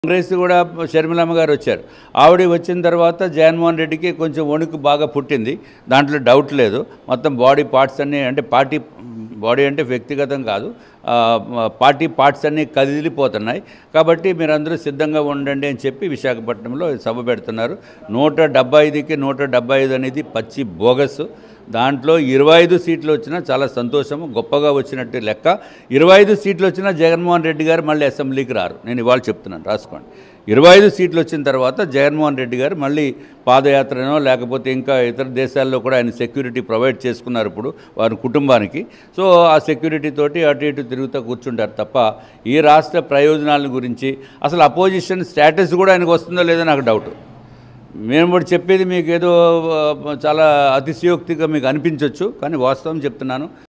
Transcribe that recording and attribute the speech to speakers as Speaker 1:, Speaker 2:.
Speaker 1: కాంగ్రెస్ కూడా షర్మిలమ్మ గారు వచ్చారు ఆవిడ వచ్చిన తర్వాత జగన్మోహన్ రెడ్డికి కొంచెం వణుకు బాగా పుట్టింది దాంట్లో డౌట్ లేదు మొత్తం బాడీ పార్ట్స్ అన్నీ అంటే పార్టీ బాడీ అంటే వ్యక్తిగతం కాదు ఆ, పార్టీ పార్ట్స్ అన్నీ కదిలిపోతున్నాయి కాబట్టి మీరందరూ సిద్ధంగా ఉండండి అని చెప్పి విశాఖపట్నంలో సభ పెడుతున్నారు నూట డెబ్బై ఐదుకి నూట డెబ్బై ఐదు అనేది పచ్చి బోగస్ దాంట్లో ఇరవై ఐదు సీట్లు వచ్చినా చాలా సంతోషము గొప్పగా వచ్చినట్టు లెక్క ఇరవై ఐదు సీట్లు వచ్చినా జగన్మోహన్ రెడ్డి గారు మళ్ళీ అసెంబ్లీకి రారు నేను ఇవాళ చెప్తున్నాను రాసుకోండి ఇరవై ఐదు సీట్లు వచ్చిన తర్వాత జగన్మోహన్ రెడ్డి గారు మళ్ళీ పాదయాత్రనో లేకపోతే ఇంకా ఇతర దేశాల్లో కూడా ఆయన సెక్యూరిటీ ప్రొవైడ్ చేసుకున్నారు ఇప్పుడు వారి కుటుంబానికి సో ఆ సెక్యూరిటీ తోటి అటు ఇటు తిరుగుతూ కూర్చుంటారు తప్ప ఈ రాష్ట్ర ప్రయోజనాల గురించి అసలు అపోజిషన్ స్టేటస్ కూడా ఆయనకు వస్తుందో లేదో నాకు డౌట్ మేము కూడా చెప్పేది మీకు ఏదో ఆ, చాలా అతిశయోక్తిగా మీకు అనిపించవచ్చు కానీ వాస్తవం చెప్తున్నాను